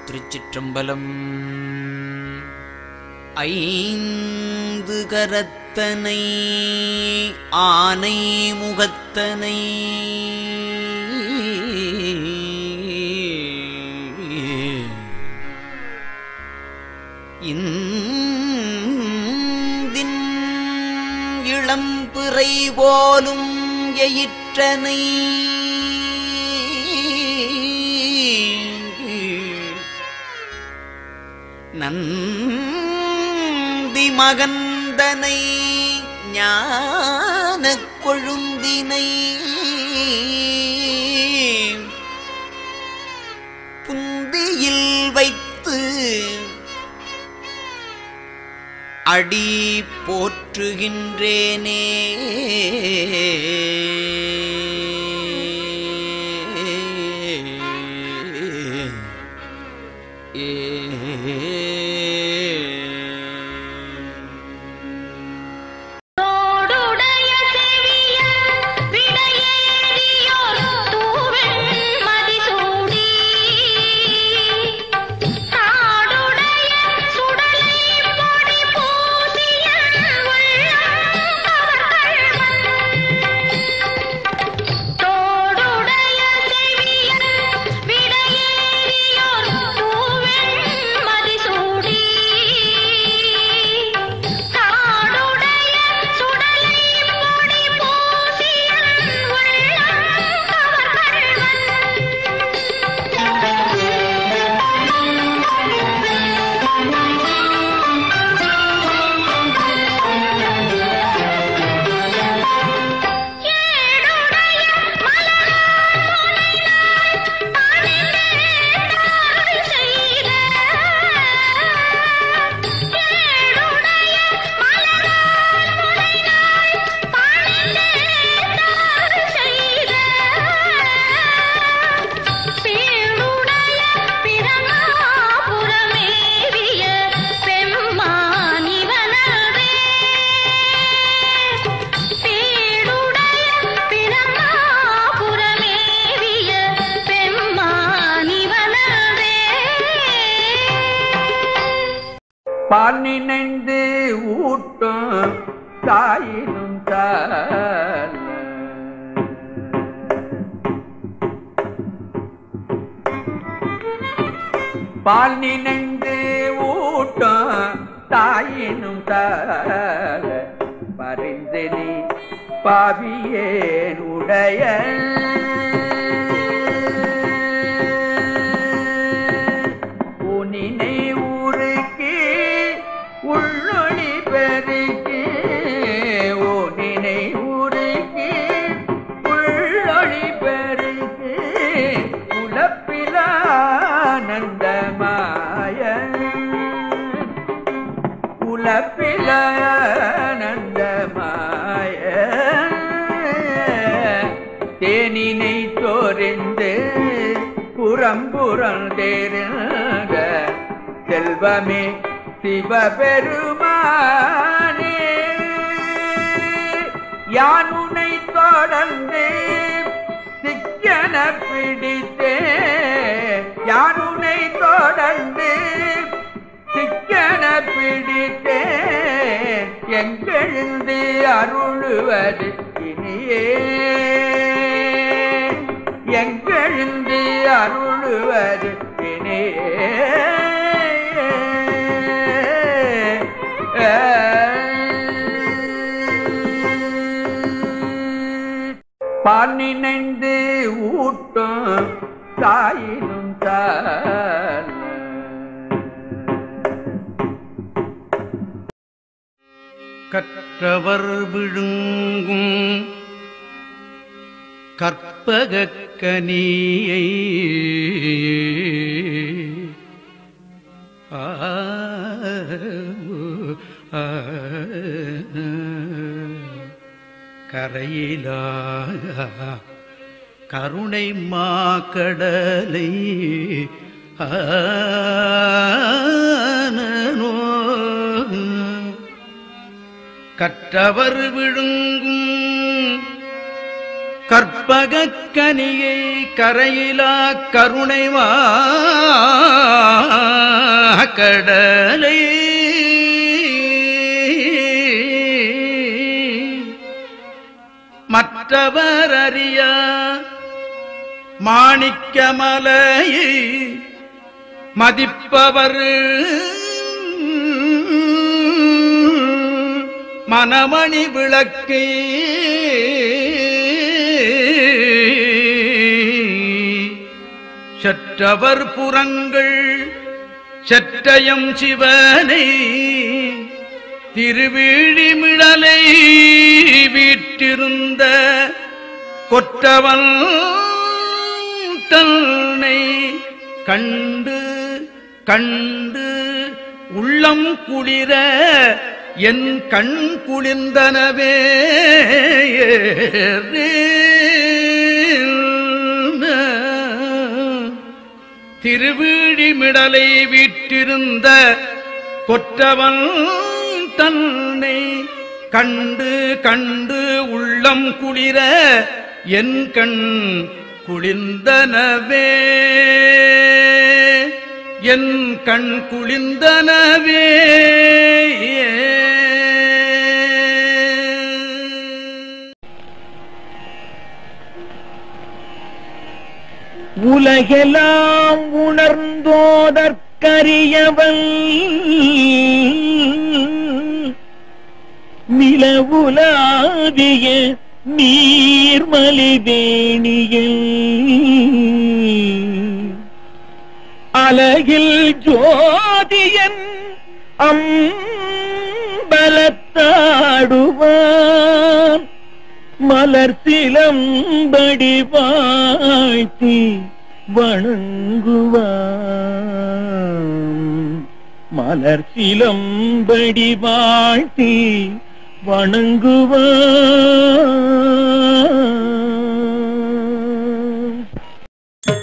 திருச்சிற்றம்பலம் ஐந்து கரத்தனை ஆனை முகத்தனை இந்தின் இளம்பிறை போலும் எயிற்றனை நந்தி மகந்தனை ஞானக் கொழுந்தினை புந்தியில் வைத்து அடி போற்றுகின்றேனே தோடுடைய செவியன் விடையேறியோர் தூவெண் மதிசூடி காடுடைய சுடலை பொடி பூசியன் உள்ளம் கவர்கள்வன் தோடுடைய செவியன் விடையேறியோர் தூவெண் மதிசூடி காடுடைய சுடலை பொடி பூசியன் உள்ளம் கவர்கள்வன் ஏடுடைய மலரால் முனைநாள் பணிந்தேத்தாள் செய்த ஏடுடைய மலரால் முனைநாள் பணிந்தேத்தாள் செய்த பீடுடைய பிரமாபுரமேவிய பெம்மானிவனவே பீடுடைய பிரமாபுரமேவிய பெம்மானிவனவே பால் நினைந்து ஊட்டும் தாயினும் தால பால் நினைந்து ஊட்டும் தாயினும் தால பறிந்து நீ பாவியேன் உடைய உனினை ஊருக்கு உள்ளொளி பெருக்கி உனினை ஊருக்கு உள்ளொளி பெருக்கி உலப்பிலானந்தமாய உலப்பிலானந்தமாய தேனினை தோறிந்து புறம்புறம் தேர்ந்த செல்வமே சிவபெருமானே யானுனை தொடர்ந்து சிக்கன பிடித்தே யானுனை தொடர்ந்து சிக்கன பிடித்தே எங்கெழுந்து அருளுவது இனியே எங்கெழுந்து அருளுவது இனியே பால் நினைந்து ஊட்டும் தாயினும் தால கற்றவர் விழுங்கும் கற்பகக் கனியை ஆ, ஆ, கரையிலா கருணை மாக்கடலை ஆனோ கற்றவர் விழுங்கும் கற்ப கற்பகக் கனியை கரையிலா கருணைவா கடலை மற்றவர் அறியா மாணிக்கமலையை மதிப்பவர் மனமணி விளக்கை சற்றவர் புறங்கள் சற்றயம் சிவனை திருவிழிமிழலை வீற்றிருந்த கொற்றவன் தன்னை கண்டு கண்டு உள்ளம் குளிர என் கண் குளிர்ந்தனவே திருவிழிமிடலை வீற்றிருந்த கொற்றவன் தன்னை கண்டு கண்டு உள்ளம் குளிர என் கண் குளிர்ந்தனவே என் கண் குளிர்ந்தனவே உலகெல்லாம் உணர்ந்தோதற்கரியவன் நிலவுலாவிய நீர்மலிவேணியில் அலகில் ஜோதியன் அம்பலத்தாடுவான் மலர் சிலம்படி வாழ்த்தி வணங்குவான் மலர் சிலம்படி வாழ்த்தி வணங்குவான்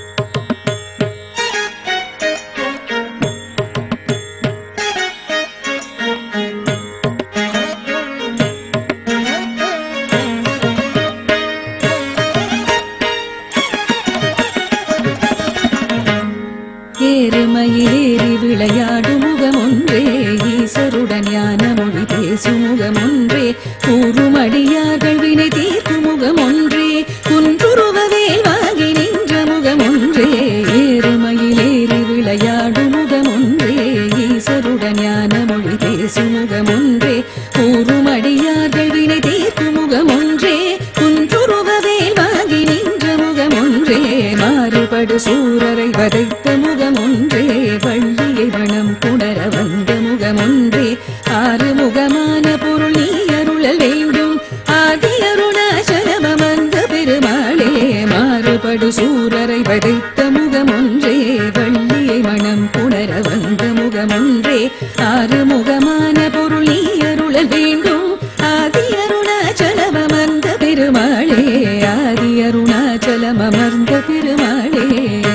ஏறுமயிலேறி விளையாடும் முகம் ஒன்றே ஈசருடன் ஞான மொழி பேசும் முகம் ஒன்றே கூறும் அடியார்கள் வினை தீர்க்கும் முகம் ஒன்றே குன்றுருவவேல் வாங்கி நின்ற முகம் ஒன்றே ஏறுமயிலேறி விளையாடும் முகம் ஒன்றே ஈசருடன் ஞான மொழி பேசும் முகம் ஒன்றே கூறும் அடியார்கள் வினை தீர்க்கும் முகம் ஒன்றே குன்றுருவவேல் வாங்கி நின்ற முகம் ஒன்றே மாறுபடு சூரரை வதைத்த முகம் ஒன்றே வள்ளியை மனம் புணர வந்த முகம் ஒன்றே ஆறு முகமான பொருள் நீ அருளல் வேண்டும் ஆதி அருணாச்சலம் அமர்ந்த பெருமாளே மாறுபடு சூரரை வதைத்த முகம் ஒன்றே வள்ளியை மனம் புணர வந்த முகம் ஒன்றே ஆறு முகமான பொருள் நீ அருளல் வேண்டும் ஆதி அருணாச்சலம் அமர்ந்த பெருமாளே ஆதி அருணாச்சலம் அமர்ந்த பெருமாளே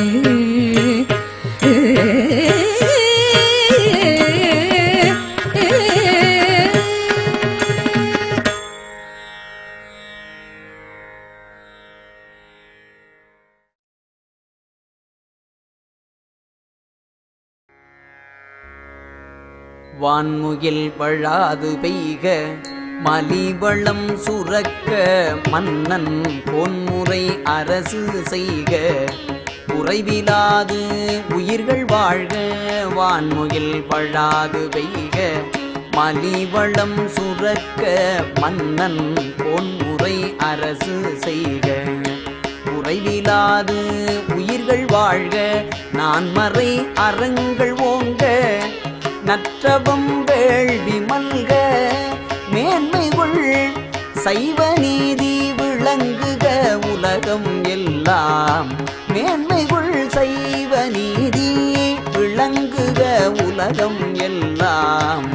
வான்முகில் வழாது பெய்க மலிவளம் சுரக்க மன்னன் பொன்முறை அரசு செய்க குறைவிலாது உயிர்கள் வாழ்க வான்முகில் வழாது பெய்க மலிவளம் சுரக்க மன்னன் பொன்முறை அரசு செய்க குறைவிலாது உயிர்கள் வாழ்க நான் மறை அறங்கள் ஓங்க நற்றவம் வேள்வி மல்க மேன்மைகள் சைவ நீதி விளங்குக உலகம் எல்லாம் மேன்மைகள் சைவ நீதி விளங்குக உலகம் எல்லாம்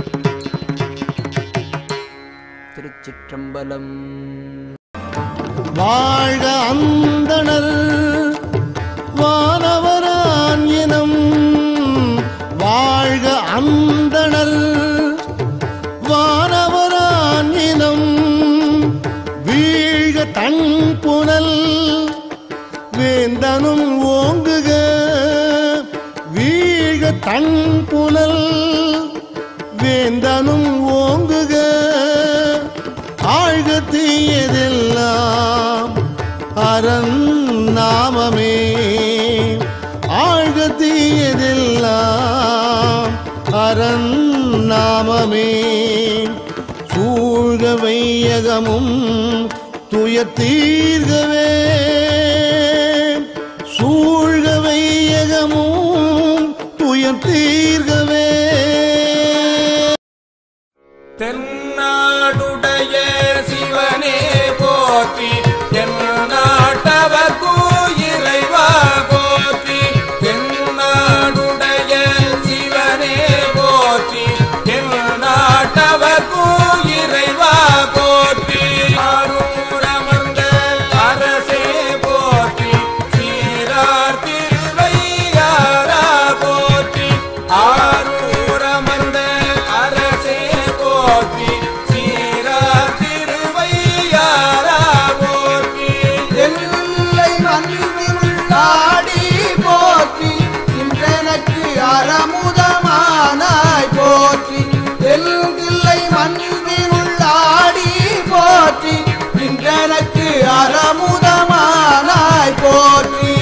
திருச்சிற்றம்பலம் வாழ்க அந்தணர் வானவரான் இனம் வாழ்க அந்தணர் வானவரான் இனம் வீழ்க தன் புனல் வேந்தனும் ஓங்குக வீழ்க தன் புனல் வேந்தனும் ஓங்குக ஆழ்க தீயதெல்லாம் அரண் நாமமே ஆழ்க தீயதெல்லாம் அரண் நாமமே சூழ்க வையகமும் துயர் தீர்கவே சூழ்க வையகமும் துயர் தீர்கவே தென்னாடுடைய சிவனே போற்றி தென்னாட்டவர்க்கு இறைவா போற்றி தென்னாடுடைய சிவனே போற்றி தென்னாட்டவர்க்கு இறைவா போற்றி ஆரூரமர்ந்த அரசே போற்றி சீரார் திருவையாரா போற்றி ஆரூரமர்ந்த அரசே போற்றி சீரார் திருவையாரா போற்றி எல்லை மன்னிவில்லாடி போற்றி இன்றெனக்கு அறமுதமானாய் போற்றி எல்லை மன்னிவில்லாடி போற்றி இன்றெனக்கு அறமுதமானாய் போற்றி